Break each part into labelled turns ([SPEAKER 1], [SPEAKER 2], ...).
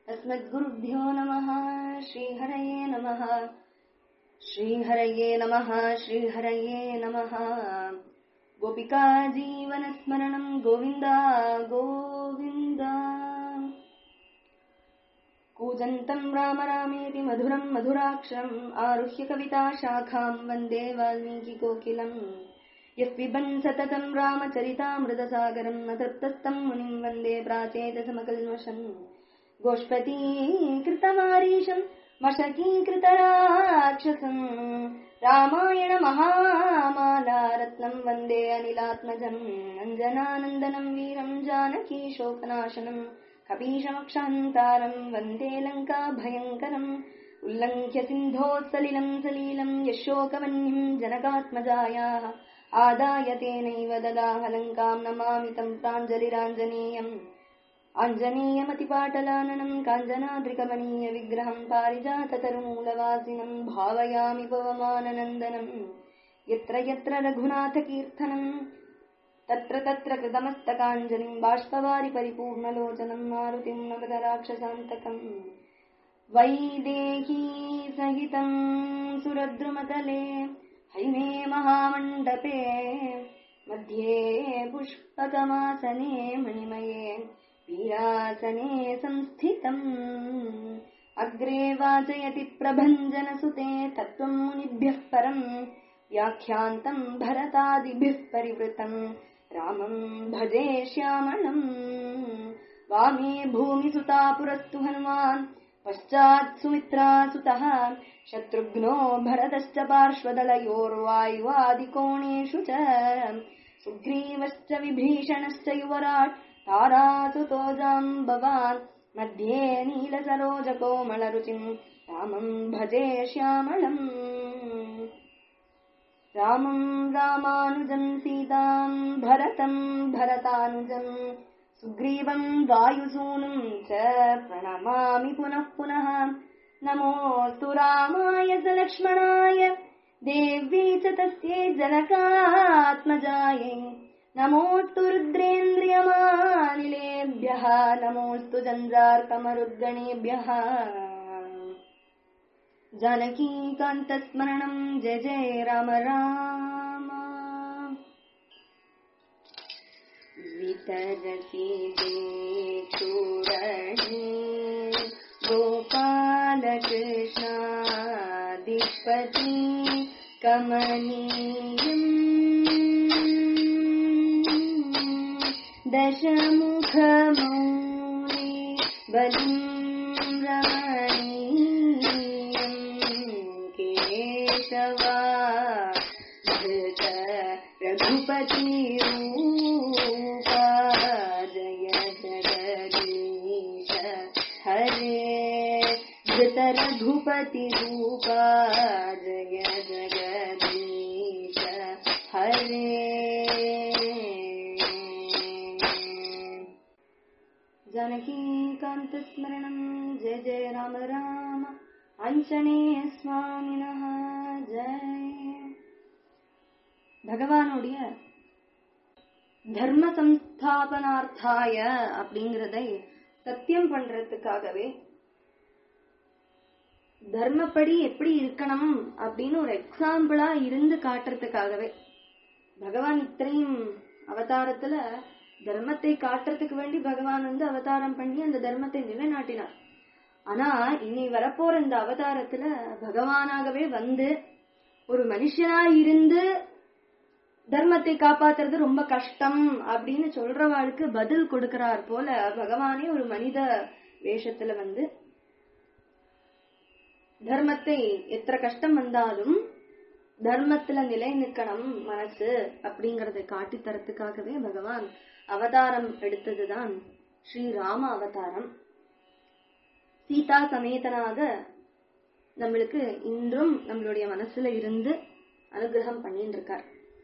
[SPEAKER 1] अस्मद्गुरुभ्यो नमः श्रीहरये नमः श्रीहरये नमः श्रीहरये नमः गोपिका जीवनस्मरणम् गोविन्द गोविन्द कूजन्तम् राम रामेति मधुरम् मधुराक्षरम् आरुह्य कविता शाखाम् वन्दे वाल्मीकिकोकिलम् यः पिबन् सततम् रामचरितामृतसागरम् अतृप्तस्तम् मुनिम् वन्दे प्राचेतसमकल्मषम् गोष्पतीकृतमारीशम् मशकीकृतराक्षसम् रामायणमहामाला रत्नम् वन्दे अनिलात्मजम् अञ्जनानन्दनम् वीरम् जानकीशोकनाशनम् कपीशमक्षान्तारम् वन्दे लङ्काभयङ्करम् उल्लङ्घ्य सिन्धोः सलिलम् सलीलम् यशोकवह्निम् जनकात्मजायाः आदाय तेनैव ददाह लङ्काम् नमामि तम् प्राञ्जलिराञ्जनेयम् आञ्जनेयमतिपाटलाननम् काञ्जनाद्रिकमनीयविग्रहम् पारिजाततरुमूलवासिनम् भावयामि पवमाननन्दनम् यत्र यत्र रघुनाथकीर्तनम् तत्र तत्र कृतमस्तकाञ्जलिम् बाष्पवारि परिपूर्णलोचनम् मारुतिम् नवदराक्षसान्तकम् वैदेही सहितम् सुरद्रुमतले हैमे महामण्डपे मध्ये पुष्पकमासने मणिमये वीरासने संस्थितम् अग्रे वाचयति प्रभञ्जनसुते तत्त्वम् मुनिभ्यः परम् व्याख्यान्तम् भरतादिभिः परिवृतम् रामम् भजे श्यामलम् वामे भूमिसुता पुरस्तु हनुमान् पश्चात् सुमित्रासुतः शत्रुघ्नो भरतश्च पार्श्वदलयोर्वायुवादिकोणेषु च सुग्रीवश्च विभीषणश्च युवराट् तारासुतो जाम्बवान् मध्ये नीलसरोजकोमलरुचिम् रामम् भजे श्यामलम् रामम् रामानुजम् सीताम् भरतम् भरतानुजम् सुग्रीवम् वायुसूनुम् च प्रणमामि पुनः पुनः नमोऽस्तु रामाय स लक्ष्मणाय देव्यै च तस्यै जनकात्मजायै नमोऽस्तु रुद्रेन्द्रियमानिलेभ्यः नमोऽस्तु जञ्जार्कमरुद्गणेभ्यः जानकीकान्तस्मरणम् जय जय राम राम वितरसि चूरणे गोपालकृष्णादिपति कमनीयम् दशमुखमौनि बलिम् रमणीयम् केशवा धृत रघुपतिरूपा जय जगदीश हरे धृत रघुपतिरूपा जय जगदीश हरे जानकीकान्तस्मरणम् जय जय राम राम அஞ்சனேய சுவாமினஹ ஜெய் பகவானுடைய தர்ம சம்ஸ்தாபனார்த்தாய அப்படிங்கறதை சத்தியம் பண்றதுக்காகவே தர்மப்படி எப்படி இருக்கணும் அப்படின்னு ஒரு எக்ஸாம்பிளா இருந்து காட்டுறதுக்காகவே பகவான் இத்தனையும் அவதாரத்துல தர்மத்தை காட்டுறதுக்கு வேண்டி பகவான் வந்து அவதாரம் பண்ணி அந்த தர்மத்தை நிலைநாட்டினார் ஆனா இனி வரப்போற இந்த அவதாரத்துல பகவானாகவே வந்து ஒரு மனுஷனா இருந்து தர்மத்தை காப்பாத்துறது ரொம்ப கஷ்டம் அப்படின்னு சொல்றவாளுக்கு பதில் கொடுக்கிறார் போல பகவானே ஒரு மனித வேஷத்துல வந்து தர்மத்தை எத்தனை கஷ்டம் வந்தாலும் தர்மத்துல நிலை நிற்கணும் மனசு அப்படிங்கறதை காட்டி தரத்துக்காகவே பகவான் அவதாரம் எடுத்ததுதான் ஸ்ரீராம அவதாரம் சீதா சமேதனாக நம்மளுக்கு இன்றும் நம்மளுடைய மனசுல இருந்து அனுகிரகம் பண்ணிட்டு இருக்கார்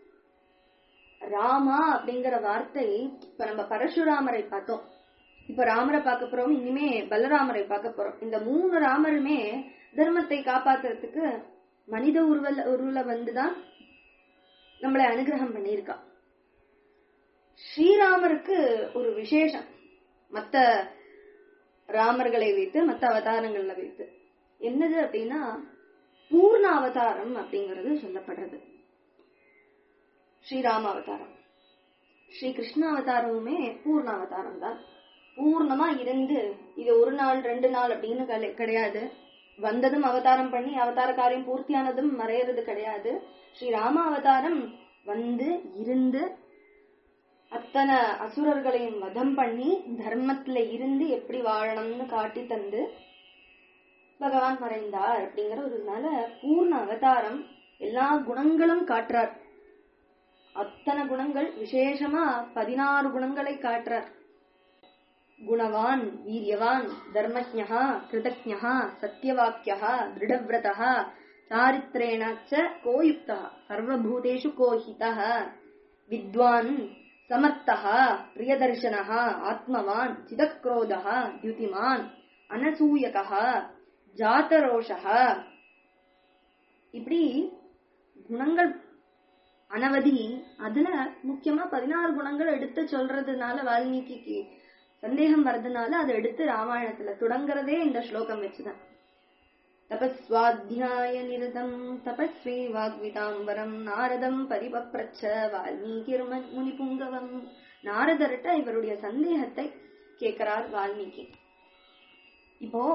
[SPEAKER 1] ராமா அப்படிங்கிற வார்த்தை இப்ப நம்ம பரசுராமரை பார்த்தோம் இப்ப ராமரை பார்க்க போறோம் இனிமே பலராமரை பார்க்க போறோம் இந்த மூணு ராமருமே தர்மத்தை காப்பாத்துறதுக்கு மனித உருவல உருவல வந்துதான் நம்மளை அனுகிரகம் பண்ணியிருக்கா ஸ்ரீராமருக்கு ஒரு விசேஷம் மத்த ராமர்களை வைத்து மற்ற அவதாரங்கள்ல வைத்து என்னது அப்படின்னா பூர்ண அவதாரம் அப்படிங்கிறது சொல்லப்படுறது ஸ்ரீராம அவதாரம் ஸ்ரீ கிருஷ்ண அவதாரமுமே பூர்ண அவதாரம் தான் பூர்ணமா இருந்து இது ஒரு நாள் ரெண்டு நாள் அப்படின்னு கல- கிடையாது வந்ததும் அவதாரம் பண்ணி அவதார காரியம் பூர்த்தியானதும் மறையறது கிடையாது ஸ்ரீராம அவதாரம் வந்து இருந்து அத்தனை அசுரர்களையும் வதம் பண்ணி தர்மத்துல இருந்து எப்படி வாழணும்னு காட்டி தந்து பகவான் மறைந்தார் அப்படிங்கிற ஒரு நல்ல பூர்ண அவதாரம் எல்லா குணங்களும் காட்டுறார் அத்தனை குணங்கள் விசேஷமா பதினாறு குணங்களை காட்டுறார் குணவான் வீரியவான் தர்மஜா கிருதஜா சத்தியவாக்கியா திருடவிரதா சாரித்ரேண ச கோயுக்தா சர்வபூதேஷு கோஹிதः வித்வான் சமர்த்தः பிரியதர்சனः ஆத்மவான் சிதக்ரோதः த்யுதிமான் அனசூயகः ஜாதரோஷः இப்படி குணங்கள் அனவதி அதுல முக்கியமா பதினாறு குணங்கள் எடுத்து சொல்றதுனால வால்மீகிக்கு சந்தேகம் வர்றதுனால அதை எடுத்து ராமாயணத்துல தொடங்குறதே இந்த ஸ்லோகம் வச்சுதான் தபஸ்வாத்தியாய நிரதம் தபஸ்வி வாக்விதாம்பரம் நாரதம் பரிபப்ரச்ச வால்மீகிர் ம- முனிபுங்கவம் நாரதர்கிட்ட இவருடைய சந்தேகத்தை கேட்கிறார் வால்மீகி இப்போ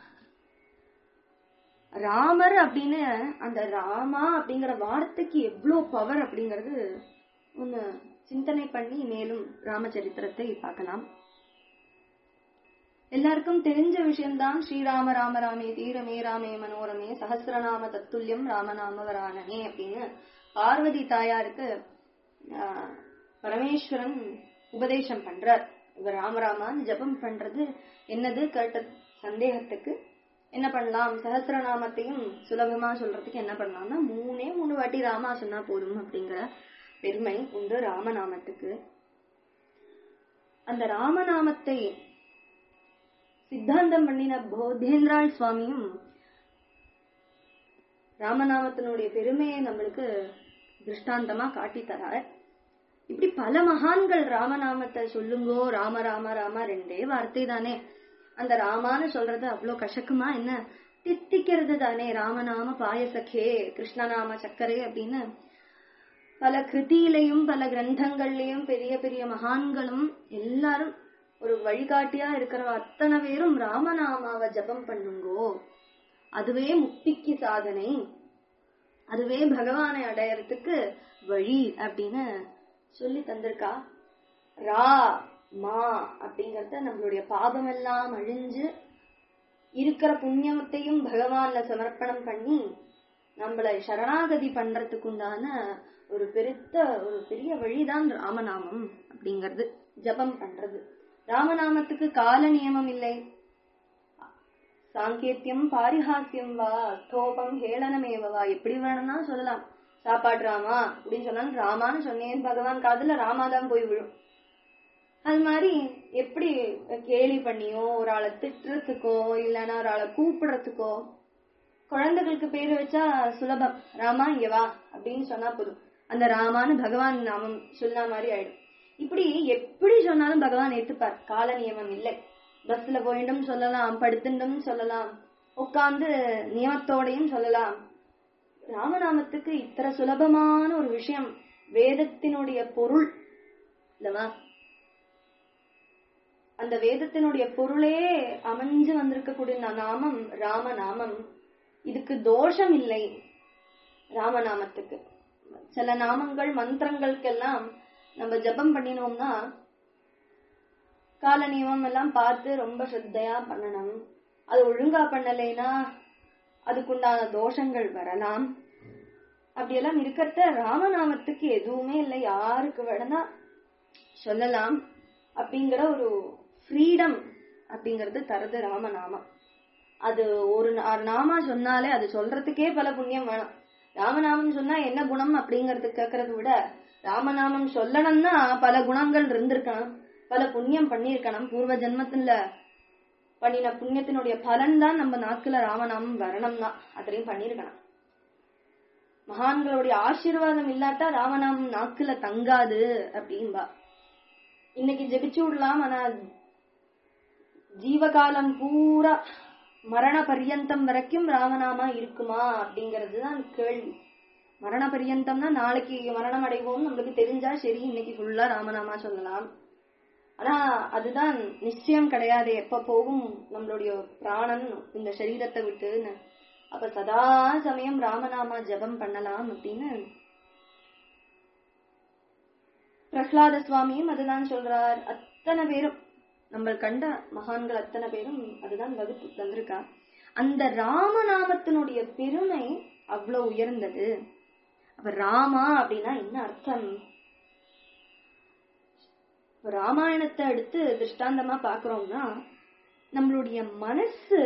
[SPEAKER 1] ராமர் அப்படின்னு அந்த ராமா அப்படிங்கிற வார்த்தைக்கு எவ்வளவு பவர் அப்படிங்கறது ஒன்னு சிந்தனை பண்ணி மேலும் ராமச்சரித்திரத்தை பார்க்கலாம் எல்லாருக்கும் தெரிஞ்ச விஷயம்தான் ஸ்ரீராம ராம ராமே தீரமே ராமே மனோரமே சஹசிரநாம தத்துல்யம் ராமநாம வரானனே அப்படின்னு பார்வதி தாயாருக்கு ஆஹ், பரமேஸ்வரன் உபதேசம் பண்றார் இவர் ராமராமான்னு ஜெபம் பண்றது என்னது கேட்ட சந்தேகத்துக்கு என்ன பண்ணலாம் சஹசிரநாமத்தையும் சுலபமா சொல்றதுக்கு என்ன பண்ணலாம்னா மூணே மூணு வாட்டி ராமா சொன்னா போதும் அப்படிங்கிற பெருமை உண்டு ராமநாமத்துக்கு அந்த ராமநாமத்தை சித்தாந்தம் பண்ணின போதேந்திராள் சுவாமியும் ராமநாமத்தினுடைய பெருமையை நம்மளுக்கு திருஷ்டாந்தமா காட்டி தரார் இப்படி பல மகான்கள் ராமநாமத்தை சொல்லுங்கோ ராம ராம ராம ரெண்டே வார்த்தை தானே அந்த ராமான்னு சொல்றது அவ்வளோ கசக்குமா என்ன தித்திக்கிறது தானே ராமநாம பாயசக்கே கிருஷ்ணநாம சக்கரே அப்படின்னு பல கிருதியிலையும் பல கிரந்தங்கள்லயும் பெரிய பெரிய மகான்களும் எல்லாரும் ஒரு வழிகாட்டியா இருக்கிற அத்தனை பேரும் ராமநாமாவை ஜபம் பண்ணுங்கோ அதுவே முக்திக்கு சாதனை அதுவே பகவானை அடையறதுக்கு வழி அப்படின்னு சொல்லி தந்திருக்கா ரா மா அப்படிங்கறத நம்மளுடைய பாபம் எல்லாம் அழிஞ்சு இருக்கிற புண்ணியத்தையும் பகவான்ல சமர்ப்பணம் பண்ணி நம்மளை சரணாகதி பண்றதுக்கு உண்டான ஒரு பெருத்த ஒரு பெரிய வழிதான் ராமநாமம் அப்படிங்கிறது ஜபம் பண்றது ராமநாமத்துக்கு கால நியமம் இல்லை சாங்கேத்தியம் பாரிஹாசியம் வா ஸ்தோபம் ஹேளனமேவா எப்படி வேணும்னா சொல்லலாம் சாப்பாடு ராமா அப்படின்னு சொன்னாலும் ராமான்னு சொன்னேன் பகவான் காதுல ராமா தான் போய் விழும் அது மாதிரி எப்படி கேலி பண்ணியோ ஒரு ஆளை திட்டுறதுக்கோ இல்லைன்னா ஒரு ஆளை கூப்பிடுறதுக்கோ குழந்தைகளுக்கு பேரு வச்சா சுலபம் ராமா இங்க வா அப்படின்னு சொன்னா போதும் அந்த ராமான்னு பகவான் நாமம் சொன்ன மாதிரி ஆயிடும் இப்படி எப்படி சொன்னாலும் பகவான் ஏத்துப்பார் கால நியமம் இல்லை பஸ்ல போயிட்டும் சொல்லலாம் படுத்துட்டும் சொல்லலாம் உட்கார்ந்து நியமத்தோடையும் சொல்லலாம் ராமநாமத்துக்கு இத்தனை சுலபமான ஒரு விஷயம் வேதத்தினுடைய பொருள் இல்லவா அந்த வேதத்தினுடைய பொருளே அமைஞ்சு வந்திருக்கக்கூடிய நா- நாமம் ராமநாமம் இதுக்கு தோஷம் இல்லை ராமநாமத்துக்கு சில நாமங்கள் மந்திரங்களுக்கெல்லாம் நம்ம ஜெபம் பண்ணினோம்னா கால நியமம் எல்லாம் பார்த்து ரொம்ப ஸ்ரத்தையா பண்ணணும் அது ஒழுங்கா பண்ணலைன்னா அதுக்குண்டான தோஷங்கள் வரலாம் அப்படியெல்லாம் இருக்கிறத ராமநாமத்துக்கு எதுவுமே இல்லை யாருக்கு வேணா சொல்லலாம் அப்படிங்கிற ஒரு ஃப்ரீடம் அப்படிங்கறது தருது ராமநாமம் அது ஒரு நா- நாமா சொன்னாலே அது சொல்றதுக்கே பல புண்ணியம் வேணும் ராமநாமம் சொன்னா என்ன குணம் அப்படிங்கறது கேட்கறத விட ராமநாமம் சொல்லணும்னா பல குணங்கள் இருந்திருக்கணும் பல புண்ணியம் பண்ணியிருக்கணும் பூர்வ ஜென்மத்துல பண்ணின புண்ணியத்தினுடைய பலன் தான் நம்ம நாக்குல ராமநாமம் வரணும்னா அத்தனையும் பண்ணியிருக்கணும் மகான்களுடைய ஆசீர்வாதம் இல்லாட்டா ராமநாமம் நாக்குல தங்காது அப்படின்பா இன்னைக்கு ஜெபிச்சு விடலாம் ஆனா ஜீவகாலம் பூரா மரண பர்யந்தம் வரைக்கும் ராமநாமா இருக்குமா அப்படிங்கிறது தான் கேள்வி மரண பர்யந்தம்னா நாளைக்கு மரணம் அடைவோம் நம்மளுக்கு தெரிஞ்சா சரி இன்னைக்கு ஃபுல்லா ராமநாமா சொல்லலாம் ஆனா அதுதான் நிச்சயம் கிடையாது எப்ப போகும் நம்மளுடைய பிராணன் இந்த சரீரத்தை விட்டுன்னு அப்ப சதா சமயம் ராமநாமா ஜபம் பண்ணலாம் அப்படின்னு பிரஹ்லாத சுவாமியும் அதுதான் சொல்றார் அத்தனை பேரும் நம்ம கண்ட மகான்கள் அத்தனை பேரும் அதுதான் வகுத்து தந்திருக்கா அந்த ராமநாமத்தினுடைய பெருமை அவ்வளவு உயர்ந்தது அப்ப ராமா அப்படின்னா என்ன அர்த்தம் இப்ப ராமாயணத்தை எடுத்து திருஷ்டாந்தமா பாக்குறோம்னா நம்மளுடைய மனசு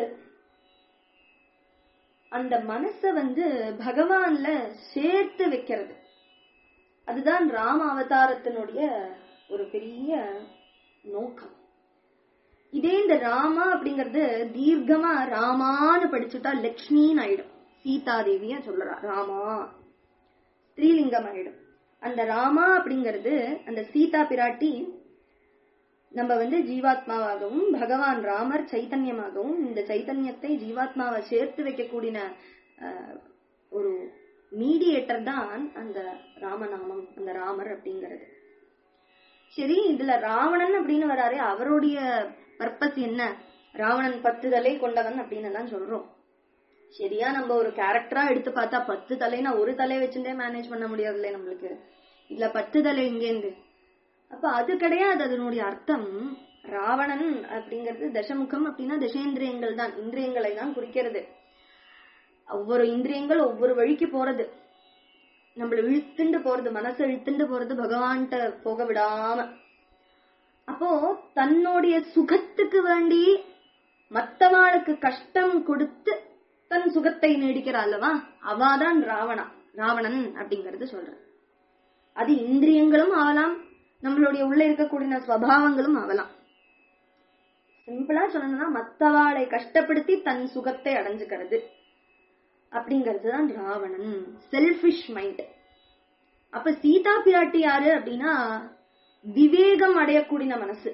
[SPEAKER 1] அந்த மனச வந்து பகவான்ல சேர்த்து வைக்கிறது அதுதான் ராம அவதாரத்தினுடைய ஒரு பெரிய நோக்கம் இதே இந்த ராமா அப்படிங்கறது தீர்க்கமா ராமான்னு படிச்சுட்டா லக்ஷ்மின்னு ஆயிடும் சீதா தேவிய சொல்றா ராமா ஸ்ரீலிங்கம் ஆயிடும் அந்த ராமா அப்படிங்கிறது அந்த சீதா பிராட்டி நம்ம வந்து ஜீவாத்மாவாகவும் பகவான் ராமர் சைத்தன்யமாகவும் இந்த சைத்தன்யத்தை ஜீவாத்மாவை சேர்த்து வைக்கக்கூடிய அஹ், ஒரு மீடியேட்டர் தான் அந்த ராமநாமம் அந்த ராமர் அப்படிங்கிறது சரி இதுல ராவணன் அப்படின்னு வராரு அவருடைய பர்பஸ் என்ன ராவணன் பத்து தலை கொண்டவன் அப்படின்னு எல்லாம் சொல்றோம் சரியா நம்ம ஒரு கேரக்டரா எடுத்து பார்த்தா பத்து தலைனா ஒரு தலை வச்சுட்டே மேனேஜ் பண்ண முடியாதுல்ல நம்மளுக்கு இதுல பத்து தலை இங்கேந்து அப்ப அது கிடையாது அதனுடைய அர்த்தம் ராவணன் அப்படிங்கிறது தசமுகம் அப்படின்னா தசேந்திரியங்கள் தான் இந்திரியங்களை தான் குறிக்கிறது ஒவ்வொரு இந்திரியங்கள் ஒவ்வொரு வழிக்கு போறது நம்மள இழுத்துண்டு போறது மனசை இழுத்துண்டு போறது பகவான்கிட்ட போக விடாம அப்போ தன்னுடைய சுகத்துக்கு வேண்டி மத்தவாளுக்கு கஷ்டம் கொடுத்து தன் சுகத்தை நீடிக்கிறா அல்லவா அவாதான் ராவணா ராவணன் அப்படிங்கறது சொல்ற அது இந்திரியங்களும் ஆகலாம் நம்மளுடைய உள்ள இருக்கக்கூடிய ஸ்வபாவங்களும் ஆகலாம் சிம்பிளா சொல்லணும்னா மத்தவாளை கஷ்டப்படுத்தி தன் சுகத்தை அடைஞ்சுக்கிறது அப்படிங்கிறது தான் ராவணன் செல்ஃபிஷ் மைண்ட் அப்ப சீதா பிராட்டி யாரு அப்படின்னா விவேகம் அடையக்கூடிய மனசு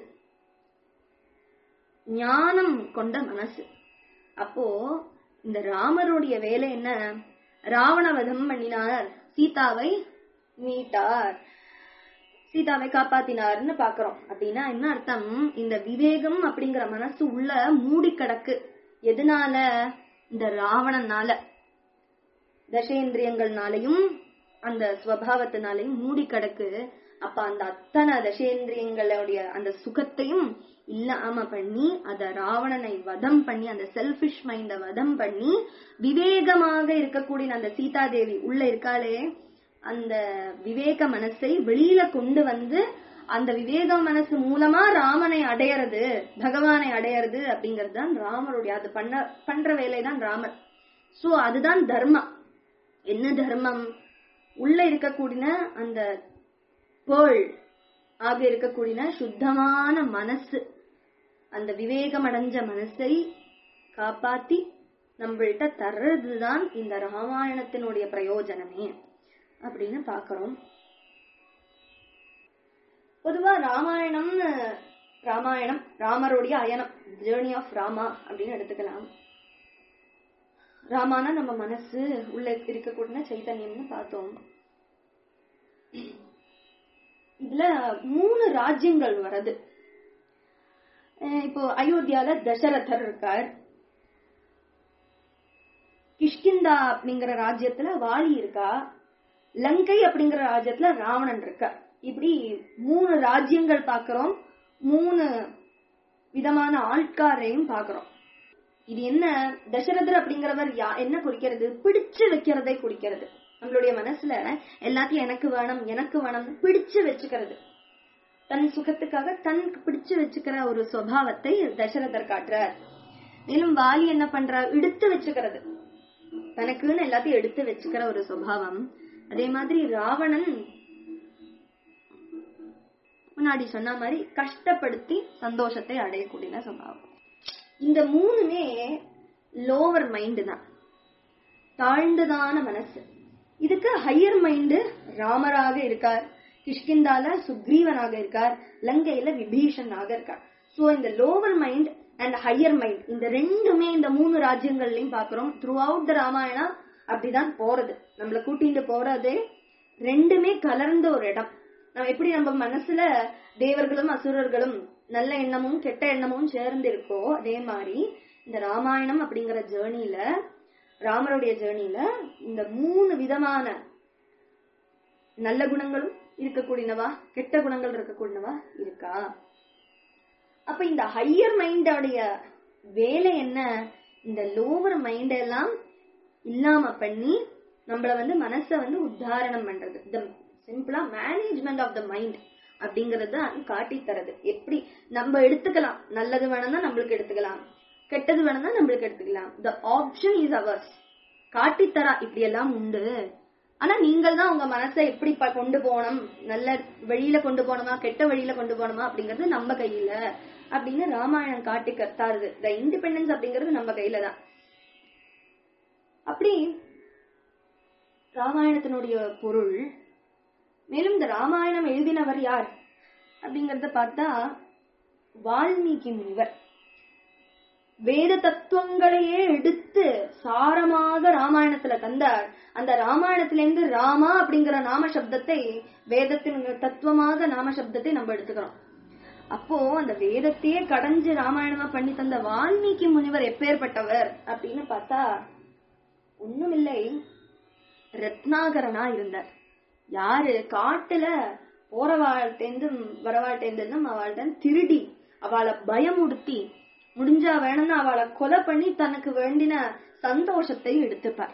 [SPEAKER 1] ஞானம் கொண்ட மனசு அப்போ இந்த ராமருடைய வேலை என்ன ராவணவதம் பண்ணினார் சீதாவை மீட்டார் சீதாவை காப்பாத்தினார்னு பாக்குறோம் அப்படின்னா என்ன அர்த்தம் இந்த விவேகம் அப்படிங்கிற மனசு உள்ள மூடி கிடக்கு எதனால இந்த ராவணனால தசேந்திரியங்கள்னாலையும் அந்த ஸ்வபாவத்தினாலையும் மூடி கிடக்கு அப்ப அந்த அத்தனை தசேந்திரியங்களுடைய அந்த சுகத்தையும் இல்லாம பண்ணி அத ராவணனை வதம் பண்ணி அந்த செல்பிஷ் மைண்ட வதம் பண்ணி விவேகமாக இருக்கக்கூடிய அந்த சீதாதேவி உள்ள இருக்காளே அந்த விவேக மனசை வெளியில கொண்டு வந்து அந்த விவேக மனசு மூலமா ராமனை அடையறது பகவானை அடையறது அப்படிங்கிறது தான் ராமருடைய அது பண்ண பண்ற வேலைதான் ராமர் சோ அதுதான் தர்மம் என்ன தர்மம் உள்ள இருக்கக்கூடிய அந்த பேள் ஆக இருக்கக்கூடிய சுத்தமான மனசு அந்த விவேகம் அடைஞ்ச மனசை காப்பாத்தி நம்மள்கிட்ட தர்றதுதான் இந்த ராமாயணத்தினுடைய பிரயோஜனமே அப்படின்னு பாக்குறோம் பொதுவா ராமாயணம்னு ராமாயணம் ராமருடைய அயனம் ஜேர்னி ஆஃப் ராமா அப்படின்னு எடுத்துக்கலாம் ராமானா நம்ம மனசு உள்ள இருக்கக்கூடிய சைத்தன்யம்னு பார்த்தோம் இதுல மூணு ராஜ்யங்கள் வருது அஹ் இப்போ அயோத்தியால தசரதர் இருக்கார் கிஷ்கிந்தா அப்படிங்கிற ராஜ்யத்துல வாலி இருக்கா லங்கை அப்படிங்கிற ராஜ்யத்துல ராவணன் இருக்கா இப்படி மூணு ராஜ்யங்கள் பாக்குறோம் மூணு விதமான ஆட்காரையும் பாக்குறோம் இது என்ன தசரதர் அப்படிங்கிறவர் யா என்ன குறிக்கிறது பிடிச்சு வைக்கிறதை குறிக்கிறது நம்மளுடைய மனசுல எல்லாத்தையும் எனக்கு வேணும் எனக்கு வேணும் பிடிச்சு வச்சுக்கிறது தன் சுகத்துக்காக தனக்கு பிடிச்சு வச்சுக்கிற ஒரு சுவாவத்தை தசரதர் காட்டுறார் மேலும் வாலி என்ன பண்றார் எடுத்து வச்சுக்கிறது தனக்குன்னு எல்லாத்தையும் எடுத்து வச்சுக்கிற ஒரு சுவாவம் அதே மாதிரி ராவணன் முன்னாடி சொன்ன மாதிரி கஷ்டப்படுத்தி சந்தோஷத்தை அடையக்கூடிய சுபாவம் இந்த மூணுமே லோவர் மைண்டு தான் தாழ்ந்ததான மனசு இதுக்கு ஹையர் மைண்டு ராமராக இருக்கார் கிஷ்கிந்தால சுக்ரீவனாக இருக்கார் லங்கையில விபீஷனாக இருக்கார் சோ இந்த lower mind and higher mind இந்த ரெண்டுமே இந்த மூணு ராஜ்யங்கள்லயும் பாக்குறோம் த்ரூ அவுட் த ராமாயணா அப்படிதான் போறது நம்மள கூட்டிட்டு போறது ரெண்டுமே கலர்ந்த ஒரு இடம் நம்ம எப்படி நம்ம மனசுல தேவர்களும் அசுரர்களும் நல்ல எண்ணமும் கெட்ட எண்ணமும் சேர்ந்து இருக்கோ அதே மாதிரி இந்த ராமாயணம் அப்படிங்கிற ஜேர்னில ராமருடைய ஜேர்னில இந்த மூணு விதமான நல்ல குணங்களும் இருக்கக்கூடியனவா கெட்ட குணங்கள் இருக்கக்கூடியனவா இருக்கா அப்ப இந்த ஹையர் மைண்டோடைய வேலை என்ன இந்த லோவர் மைண்ட் எல்லாம் இல்லாம பண்ணி நம்மள வந்து மனச வந்து உத்தாரணம் பண்றது த சிம்பிளா மேனேஜ்மெண்ட் ஆஃப் த மைண்ட் அப்படிங்கறது தான் காட்டி தரது எப்படி நம்ம எடுத்துக்கலாம் நல்லது வேணும்னா நம்மளுக்கு எடுத்துக்கலாம் கெட்டது வேணும்னா நம்மளுக்கு எடுத்துக்கலாம் த ஆப்ஷன் இஸ் அவர்ஸ் காட்டித்தரா இப்படி எல்லாம் உண்டு ஆனா நீங்கள் தான் உங்க மனசை எப்படி ப- கொண்டு போகணும் நல்ல வழியில கொண்டு போகணுமா கெட்ட வழியில கொண்டு போகணுமா அப்படிங்கிறது நம்ம கையில அப்படின்னு ராமாயணம் காட்டி கத்தாருது த இண்டிபெண்டன்ஸ் அப்படிங்கிறது நம்ம கையில தான் அப்படி ராமாயணத்தினுடைய பொருள் மேலும் இந்த ராமாயணம் எழுதினவர் யார் அப்படிங்கறத பார்த்தா வால்மீகி முனிவர் வேத தத்துவங்களையே எடுத்து சாரமாக ராமாயணத்துல தந்தார் அந்த ராமாயணத்திலிருந்து ராமா அப்படிங்கிற நாம சப்தத்தை வேதத்தின் தத்துவமாக நாம சப்தத்தை நம்ம எடுத்துக்கிறோம் அப்போ அந்த வேதத்தையே கடைஞ்சு ராமாயணமா பண்ணி தந்த வால்மீகி முனிவர் எப்பேற்பட்டவர் அப்படின்னு பார்த்தா ஒண்ணுமில்லை ரத்னாகரனா இருந்தார் யாரு காட்டுல போறவாழ்த்தேந்தும் வரவாழ்த்தேந்தும் அவள்கிட்ட திருடி அவளை பயமுடுத்தி முடிஞ்சா வேணும்னு அவளை கொலை பண்ணி தனக்கு வேண்டின சந்தோஷத்தை எடுத்துப்பார்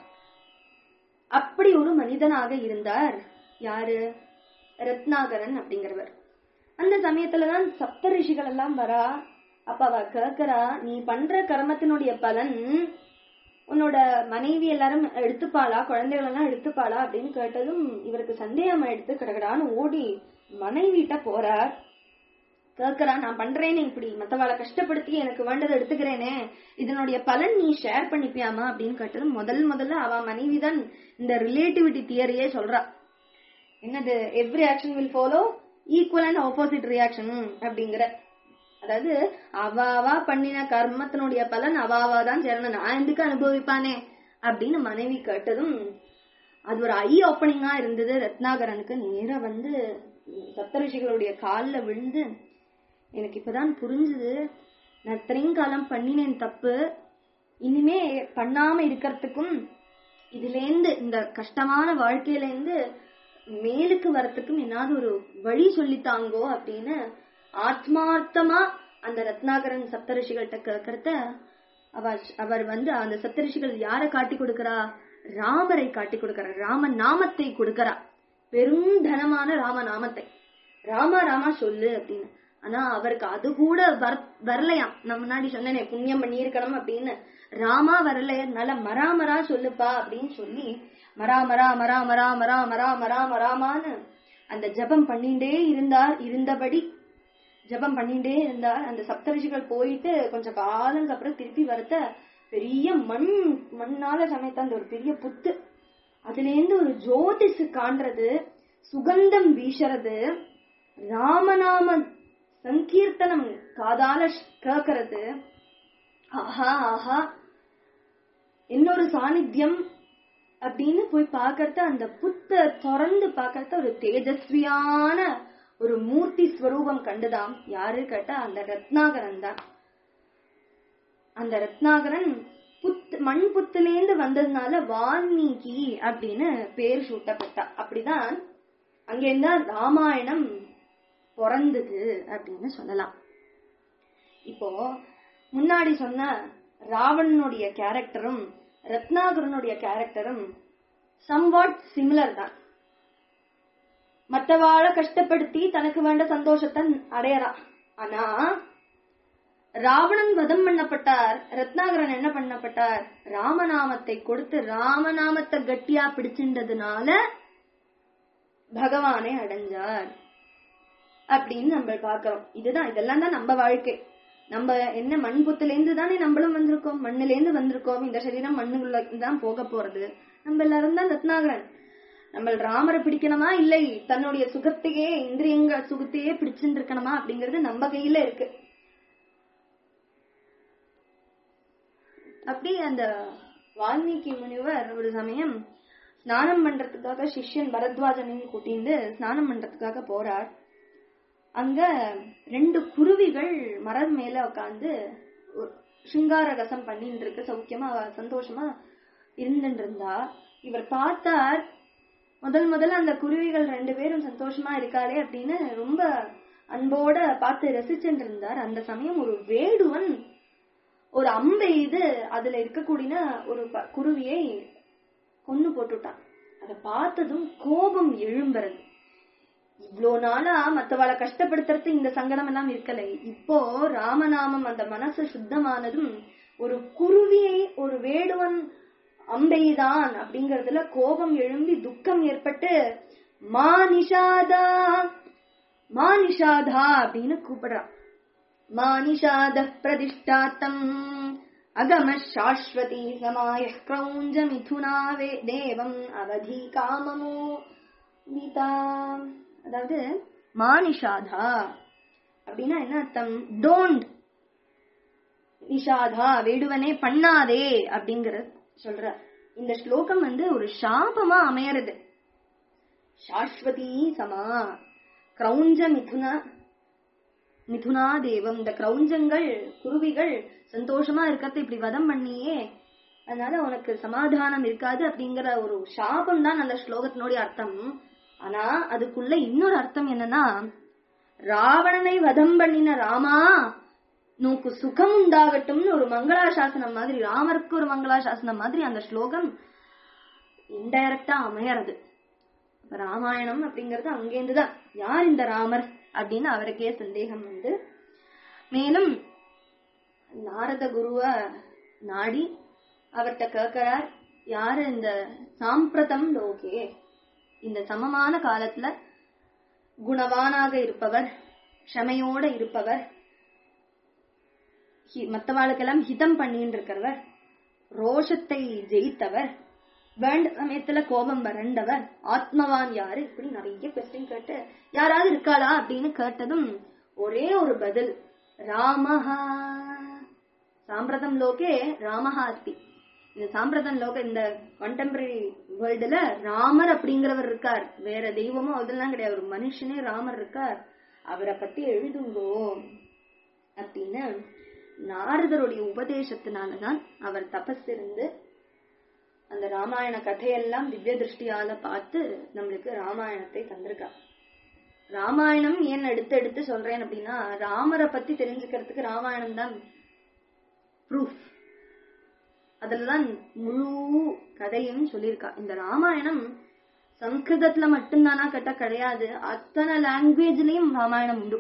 [SPEAKER 1] அப்படி ஒரு மனிதனாக இருந்தார் யாரு ரத்னாகரன் அப்படிங்கிறவர் அந்த சமயத்துலதான் சப்த ரிஷிகள் எல்லாம் வரா அப்ப அவ கேக்குறா நீ பண்ற கர்மத்தினுடைய பலன் உன்னோட மனைவி எல்லாரும் எடுத்துப்பாளா குழந்தைகள் எல்லாம் எடுத்துப்பாளா அப்படின்னு கேட்டதும் இவருக்கு சந்தேகம் எடுத்து கடகடான்னு ஓடி மனைவிட்ட போறார் கேக்குறா நான் பண்றேனே இப்படி மத்தவாளை கஷ்டப்படுத்தி எனக்கு வேண்டதை எடுத்துக்கிறேனே இதனுடைய பலன் நீ ஷேர் பண்ணிப்பியாமா அப்படின்னு கேட்டதும் முதல் முதல்ல அவ மனைவி தான் இந்த ரிலேட்டிவிட்டி தியரியே சொல்றா என்னது every action will follow equal and opposite reaction அப்படிங்கிற அதாவது அவாவா பண்ணின கர்மத்தினுடைய பலன் அவாவா தான் சேரணும் நான் எதுக்கு அனுபவிப்பானே அப்படின்னு மனைவி கேட்டதும் அது ஒரு ஐ ஓப்பனிங்கா இருந்தது ரத்னாகரனுக்கு நேரா வந்து சப்தரிஷிகளுடைய கால்ல விழுந்து எனக்கு இப்பதான் புரிஞ்சுது நான் இத்தனையும் காலம் பண்ணினேன் தப்பு இனிமே பண்ணாம இருக்கிறதுக்கும் இதுலேருந்து இந்த கஷ்டமான வாழ்க்கையிலேருந்து மேலுக்கு வரத்துக்கும் என்னாவது ஒரு வழி சொல்லித்தாங்கோ அப்படின்னு ஆத்மார்த்தமா அந்த ரத்னாகரன் சப்தரிஷிகள்கிட்ட கேட்கறத அவர் அவர் வந்து அந்த சப்தரிஷிகள் யாரை காட்டி கொடுக்கறா ராமரை காட்டி கொடுக்கறா ராம நாமத்தை கொடுக்கறா பெருந்தனமான ராம நாமத்தை ராமா ராமா சொல்லு அப்படின்னு ஆனா அவருக்கு அது கூட வர வரலையாம் நான் முன்னாடி சொன்னேனே புண்ணியம் பண்ணியிருக்கணும் அப்படின்னு ராமா வரல நல்ல மராமரா சொல்லுப்பா அப்படின்னு சொல்லி மரா மரா மரா மரா மரா மரா மரா மராமான்னு அந்த ஜபம் பண்ணிண்டே இருந்தார் இருந்தபடி ஜபம் பண்ணிட்டே இருந்தார் அந்த சப்தரிஷிகள் போயிட்டு கொஞ்சம் காலங்க அப்புறம் திருப்பி வரத்த பெரிய மண் மண்ணால சமைத்த அந்த ஒரு பெரிய புத்து அதுல இருந்து ஒரு ஜோதிஷு காண்றது சுகந்தம் வீசறது ராமநாம சங்கீர்த்தனம் காதால கேக்குறது ஆஹா ஆஹா இன்னொரு சாநித்தியம் அப்படின்னு போய் பார்க்கறத அந்த புத்த திறந்து பார்க்கறத ஒரு தேஜஸ்வியான ஒரு மூர்த்தி ஸ்வரூபம் கண்டுதாம் யாரு கேட்டா அந்த ரத்னாகரன் தான் அந்த ரத்னாகரன் புத் மண் புத்திலேந்து வந்ததுனால வால்மீகி அப்படின்னு பேர் சூட்டப்பட்டா அப்படிதான் அங்கிருந்தா ராமாயணம் பிறந்தது அப்படின்னு சொல்லலாம் இப்போ முன்னாடி சொன்ன ராவணனுடைய கேரக்டரும் ரத்னாகரனுடைய கேரக்டரும் சம்வாட் சிமிலர் தான் மற்றவாழ கஷ்டப்படுத்தி தனக்கு வேண்ட சந்தோஷத்தை அடையறான் ஆனா ராவணன் வதம் பண்ணப்பட்டார் ரத்னாகரன் என்ன பண்ணப்பட்டார் ராமநாமத்தை கொடுத்து ராமநாமத்தை கட்டியா பிடிச்சின்றதுனால பகவானை அடைஞ்சார் அப்படின்னு நம்ம பாக்குறோம் இதுதான் இதெல்லாம் தான் நம்ம வாழ்க்கை நம்ம என்ன மண் புத்திலேருந்து தானே நம்மளும் வந்திருக்கோம் மண்ணிலேருந்து வந்திருக்கோம் இந்த சரீரம் மண்ணுக்குள்ள தான் போக போறது நம்ம எல்லாரும் தான் ரத்னாகரன் நம்ம ராமரை பிடிக்கணுமா இல்லை தன்னுடைய சுகத்தையே இந்திரியங்க சுகத்தையே பிடிச்சிருக்கணுமா அப்படிங்கறது நம்ம கையில இருக்கு அப்படி அந்த வால்மீகி முனிவர் ஒரு சமயம் ஸ்நானம் பண்றதுக்காக சிஷ்யன் பரத்வாஜனையும் கூட்டிட்டு ஸ்நானம் பண்றதுக்காக போறார் அங்க ரெண்டு குருவிகள் மரம் மேல உட்காந்து சிங்கார ரசம் பண்ணிட்டு இருக்கு சௌக்கியமா சந்தோஷமா இருந்துட்டு இருந்தா இவர் பார்த்தார் முதல் முதல்ல அந்த குருவிகள் ரெண்டு பேரும் சந்தோஷமா இருக்காளே அப்படின்னு ரொம்ப அன்போட பார்த்து ரசிச்சுட்டு இருந்தார் அந்த சமயம் ஒரு வேடுவன் ஒரு அம்பை இது அதுல இருக்கக்கூடிய ஒரு ப- குருவியை கொன்னு போட்டுட்டான் அதை பார்த்ததும் கோபம் எழும்புறது இவ்ளோ நாளா மத்தவாளை கஷ்டப்படுத்துறது இந்த சங்கடம் எல்லாம் இருக்கல இப்போ ராமநாமம் அந்த மனசு சுத்தமானதும் ஒரு குருவியை ஒரு வேடுவன் அம்பெய்தான் அப்படிங்கறதுல கோபம் எழும்பி துக்கம் ஏற்பட்டு மா நிஷாதா மா நிஷாதா அப்படின்னு கூப்பிடுறான் மா நிஷாத பிரதிஷ்டாத்தம் அகம சாஸ்வதி சமாய கிரௌஞ்ச மிதுனாவே தேவம் அவதி காமமோ கீதா அதாவது மானிஷாதா அப்படின்னா என்ன அர்த்தம் டோன்ட் நிஷாதா வேடுவனே பண்ணாதே அப்படிங்கிற சொல்ற இந்த ஸ்லோகம் வந்து ஒரு சாபமா அமையறது சாஸ்வதி சமா கிரௌஞ்ச மிதுன மிதுனா தேவம் இந்த கிரௌஞ்சங்கள் குருவிகள் சந்தோஷமா இருக்கிறத இப்படி வதம் பண்ணியே அதனால உனக்கு சமாதானம் இருக்காது அப்படிங்கிற ஒரு சாபம் தான் அந்த ஸ்லோகத்தினுடைய அர்த்தம் ஆனா அதுக்குள்ள இன்னொரு அர்த்தம் என்னன்னா ராவணனை வதம் பண்ணின ராமா நோக்கு சுகம் உண்டாகட்டும்னு ஒரு மங்களாசாசனம் மாதிரி ராமருக்கு ஒரு மங்களாசாசனம் மாதிரி அந்த ஸ்லோகம் இன்டைரக்டா அமையறது அப்ப ராமாயணம் அப்படிங்கறது அங்கேருந்துதான் யார் இந்த ராமர் அப்படின்னு அவருக்கே சந்தேகம் வந்து மேலும் நாரத குருவ நாடி அவர்கிட்ட கேட்கிறார் யாரு இந்த சாம்பிரதம் லோகே இந்த சமமான காலத்துல குணவானாக இருப்பவர் க்ஷமையோட இருப்பவர் ஹி- மத்தவாளுக்கெல்லாம் ஹிதம் பண்ணிட்டு இருக்கிறவர் ரோஷத்தை ஜெயித்தவர் வேண்ட சமயத்துல கோபம் வறண்டவர் ஆத்மவான் யாரு இப்படி நிறைய கொஸ்டின் கேட்டு யாராவது இருக்காளா அப்படின்னு கேட்டதும் ஒரே ஒரு பதில் ராமஹா சாம்பிரதம் லோகே ராமஹா அஸ்தி இந்த சாம்பிரதம் லோக இந்த கண்டெம்பரரி வேர்ல்டுல ராமர் அப்படிங்கிறவர் இருக்கார் வேற தெய்வமோ அதெல்லாம் கிடையாது ஒரு மனுஷனே ராமர் இருக்கார் அவரை பத்தி எழுதுங்கோ அப்படின்னு நாரதருடைய உபதேசத்தினாலதான் அவர் தபஸ் இருந்து அந்த ராமாயண கதையெல்லாம் திவ்ய திருஷ்டியால பார்த்து நம்மளுக்கு ராமாயணத்தை தந்திருக்கார் ராமாயணம் ஏன் எடுத்து எடுத்து சொல்றேன் அப்படின்னா ராமரை பத்தி தெரிஞ்சுக்கிறதுக்கு ராமாயணம் தான் ப்ரூஃப் அதுலதான் முழு கதையும் சொல்லியிருக்கா இந்த ராமாயணம் சம்ஸ்கிருதத்துல மட்டும்தானா கேட்டா கிடையாது அத்தனை லாங்குவேஜ்லயும் ராமாயணம் உண்டு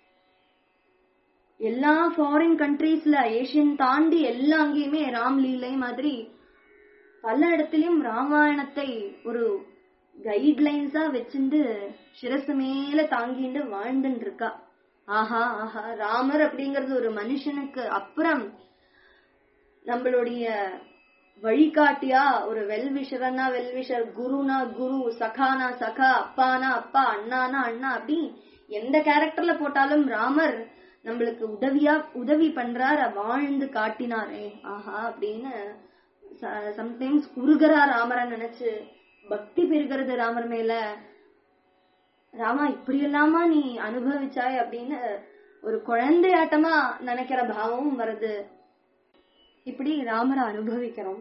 [SPEAKER 1] எல்லா ஃபாரின் கண்ட்ரீஸ்ல ஏசியன் தாண்டி எல்லா அங்கேயுமே ராம்லீலை மாதிரி பல இடத்துலயும் ராமாயணத்தை ஒரு கைட்லைன்ஸா வச்சுண்டு சிரசு மேல தாங்கிண்டு வாழ்ந்துட்டு இருக்கா ஆஹா ஆஹா ராமர் அப்படிங்கறது ஒரு மனுஷனுக்கு அப்புறம் நம்மளுடைய வழிகாட்டியா ஒரு வெல்விஷரனா வெல்விஷர் குருனா குரு சகானா சகா அப்பானா அப்பா அண்ணானா அண்ணா அப்படி எந்த கேரக்டர்ல போட்டாலும் ராமர் நம்மளுக்கு உதவியா உதவி பண்றார் வாழ்ந்து காட்டினாரே ஆஹா அப்படின்னு சம்டைம்ஸ் குறுகிறா ராமரை நினைச்சு பக்தி பெருகிறது ராமர் மேல ராமா இப்படி எல்லாமா நீ அனுபவிச்சாய் அப்படின்னு ஒரு குழந்தையாட்டமா நினைக்கிற பாவமும் வருது இப்படி ராமரை அனுபவிக்கிறோம்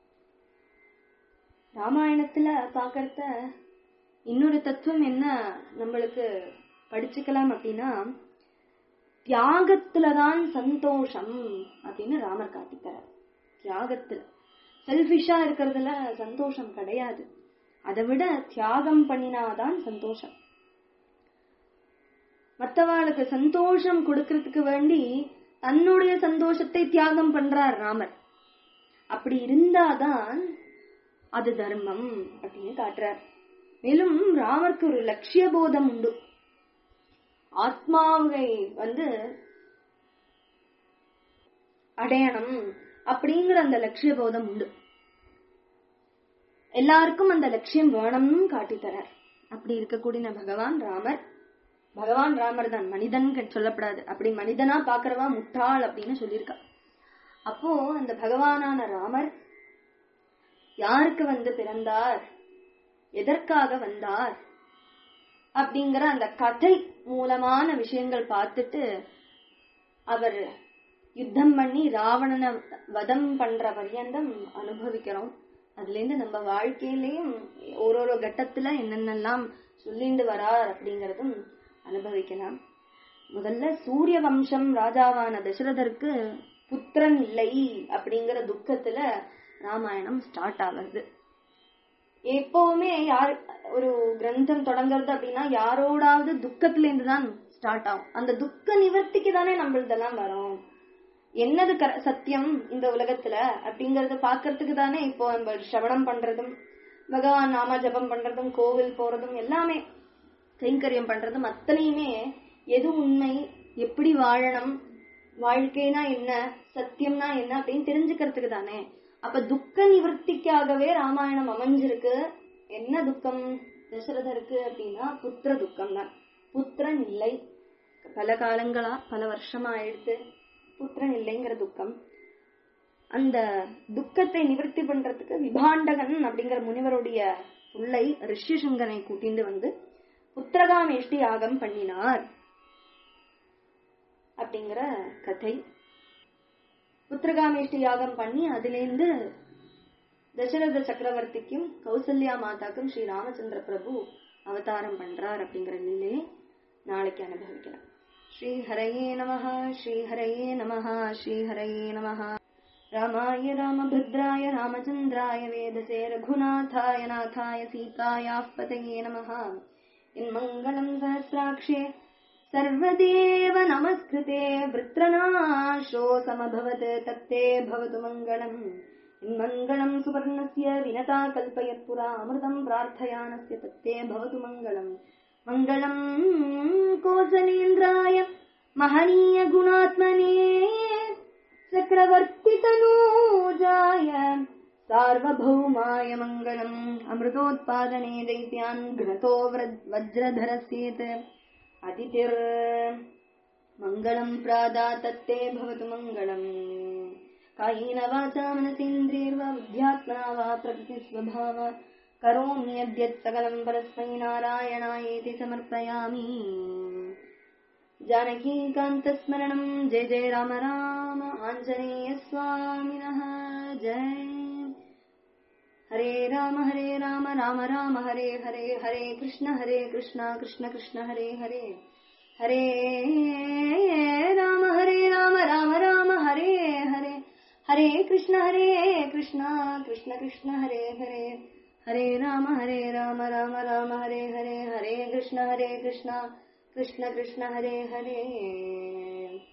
[SPEAKER 1] ராமாயணத்துல பாக்கறத இன்னொரு தத்துவம் என்ன நம்மளுக்கு படிச்சுக்கலாம் அப்படின்னா தியாகத்துலதான் சந்தோஷம் அப்படின்னு ராமர் காட்டித்தரார் தியாகத்துல செல்ஃபிஷா இருக்கிறதுல சந்தோஷம் கிடையாது அதை விட தியாகம் பண்ணினாதான் சந்தோஷம் மத்தவாளுக்கு சந்தோஷம் கொடுக்கறதுக்கு வேண்டி தன்னுடைய சந்தோஷத்தை தியாகம் பண்றார் ராமர் அப்படி இருந்தாதான் அது தர்மம் அப்படின்னு காட்டுறார் மேலும் ராமருக்கு ஒரு லட்சிய போதம் உண்டு ஆத்மாவை வந்து அடையணும் அப்படிங்கிற அந்த லட்சிய போதம் உண்டு எல்லாருக்கும் அந்த லட்சியம் வேணும்னு காட்டித்தரார் அப்படி இருக்கக்கூடிய பகவான் ராமர் பகவான் ராமர் தான் மனிதன் சொல்லப்படாது அப்படி மனிதனா பாக்குறவா முட்டாள் அப்படின்னு சொல்லியிருக்கா அப்போ அந்த பகவானான ராமர் யாருக்கு வந்து பிறந்தார் எதற்காக வந்தார் அப்படிங்கிற அந்த கதை மூலமான விஷயங்கள் பார்த்துட்டு அவர் யுத்தம் பண்ணி ராவணனை வதம் பண்ற பர்யந்தம் அனுபவிக்கிறோம் அதுல இருந்து நம்ம வாழ்க்கையிலயும் ஒரு ஒரு கட்டத்துல என்னென்னலாம் சொல்லிண்டு வரார் அப்படிங்கறதும் அனுபவிக்கலாம் முதல்ல சூரிய வம்சம் ராஜாவான தசரதருக்கு புத்திரன் இல்லை அப்படிங்கிற துக்கத்துல ராமாயணம் ஸ்டார்ட் ஆகுது எப்பவுமே யார் ஒரு கிரந்தம் தொடங்குறது அப்படின்னா யாரோடாவது துக்கத்துல இருந்து தான் ஸ்டார்ட் ஆகும் அந்த துக்க நிவர்த்திக்கு தானே நம்மளதெல்லாம் வரும் என்னது கர சத்தியம் இந்த உலகத்துல அப்படிங்கறத பாக்குறதுக்கு தானே இப்போ நம்ம சிரவணம் பண்றதும் பகவான் நாம ஜபம் பண்றதும் கோவில் போறதும் எல்லாமே கைங்கரியம் பண்றதும் அத்தனையுமே எது உண்மை எப்படி வாழணும் வாழ்க்கைனா என்ன சத்தியம்னா என்ன அப்படின்னு தெரிஞ்சுக்கிறதுக்கு தானே அப்ப துக்க நிவர்த்திக்காகவே ராமாயணம் அமைஞ்சிருக்கு என்ன துக்கம் தசரதருக்கு அப்படின்னா புத்திர துக்கம் தான் புத்திரன் இல்லை பல காலங்களா பல வருஷமா ஆயிடுத்து புத்திரன் இல்லைங்கிற துக்கம் அந்த துக்கத்தை நிவர்த்தி பண்றதுக்கு விபாண்டகன் அப்படிங்கிற முனிவருடைய பிள்ளை ரிஷிசங்கனை கூட்டிட்டு வந்து புத்திரகாமேஷ்டி யாகம் பண்ணினார் அப்படிங்கிற கதை புத்திரகாமேஷ்டி யாகம் பண்ணி அதிலேந்து தசரத சக்கரவர்த்திக்கும் கௌசல்யா மாதாக்கும் ஸ்ரீ ராமச்சந்திர பிரபு அவதாரம் பண்றார் அப்படிங்கிற நிலையை நாளைக்கு அனுபவிக்கலாம் ஸ்ரீ ஹரையே நமஹ ஸ்ரீ ஹரையே நமஹ ஸ்ரீ ஹரையே நமஹ ராமாய ராமபத்ராய ராமச்சந்திராய வேதசே ரகுநாதாய நாதாய சீதாயாः பதயே நமः இன்மங்களம் சஹசிராட்சே सर्वदेव नमस्कृते वृत्रनाशो समभवत् तत्ते भवतु मङ्गलम् मङ्गलम् सुवर्णस्य विनता कल्पयत्पुरा अमृतम् प्रार्थयानस्य तत्ते भवतु मङ्गलम् मङ्गलम् कोसलेन्द्राय महनीयगुणात्मने चक्रवर्तितनूजाय सार्वभौमाय मङ्गलम् अमृतोत्पादने दैत्यान् घ्नतो वज्रधरस्येत् अतिथिर् मङ्गलम् प्रादातत्ते भवतु मङ्गलम् कायेन वाचा मनसेन्द्रियर्वा बुद्ध्यात्मना वा प्रकृतिस्वभाव करोम्यद्यत् सकलम् परस्मै नारायणायेति समर्पयामि जानकीकान्तस्मरणम् जय जय राम राम आञ्जनेयस्वामिनः जय हरे राम हरे राम राम राम हरे हरे हरे कृष्ण हरे कृष्ण कृष्ण कृष्ण हरे हरे हरे राम हरे राम राम राम हरे हरे हरे कृष्ण हरे कृष्ण कृष्ण कृष्ण हरे हरे हरे राम हरे राम राम राम हरे हरे हरे कृष्ण हरे कृष्ण कृष्ण कृष्ण हरे हरे